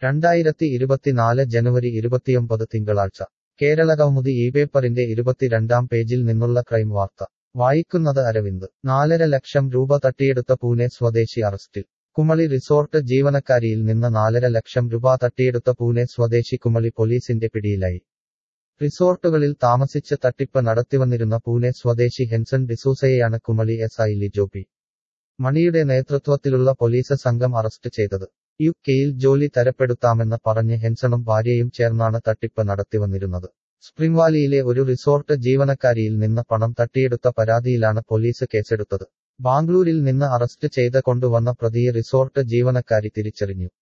രണ്ടായിരത്തി ഇരുപത്തിനാല് ജനുവരി ഇരുപത്തിയൊമ്പത് തിങ്കളാഴ്ച കേരളകൗമുദി ഈ പേപ്പറിന്റെ ഇരുപത്തിരണ്ടാം പേജിൽ നിന്നുള്ള ക്രൈം വാർത്ത വായിക്കുന്നത് അരവിന്ദ് നാലര ലക്ഷം രൂപ തട്ടിയെടുത്ത പൂനെ സ്വദേശി അറസ്റ്റിൽ കുമളി റിസോർട്ട് ജീവനക്കാരിയിൽ നിന്ന് നാലര ലക്ഷം രൂപ തട്ടിയെടുത്ത പൂനെ സ്വദേശി കുമളി പോലീസിന്റെ പിടിയിലായി റിസോർട്ടുകളിൽ താമസിച്ച് തട്ടിപ്പ് നടത്തിവന്നിരുന്ന പൂനെ സ്വദേശി ഹെൻസൺ ഡിസൂസയെയാണ് കുമളി എസ് ഐ ലിജോപി മണിയുടെ നേതൃത്വത്തിലുള്ള പോലീസ് സംഘം അറസ്റ്റ് ചെയ്തത് യു കെയിൽ ജോലി തരപ്പെടുത്താമെന്ന് പറഞ്ഞ് ഹെൻസണും ഭാര്യയും ചേർന്നാണ് തട്ടിപ്പ് നടത്തിവന്നിരുന്നത് സ്പ്രിംഗ് വാലിയിലെ ഒരു റിസോർട്ട് ജീവനക്കാരിയിൽ നിന്ന് പണം തട്ടിയെടുത്ത പരാതിയിലാണ് പോലീസ് കേസെടുത്തത് ബാംഗ്ലൂരിൽ നിന്ന് അറസ്റ്റ് ചെയ്ത് കൊണ്ടുവന്ന പ്രതിയെ റിസോർട്ട് ജീവനക്കാരി തിരിച്ചറിഞ്ഞു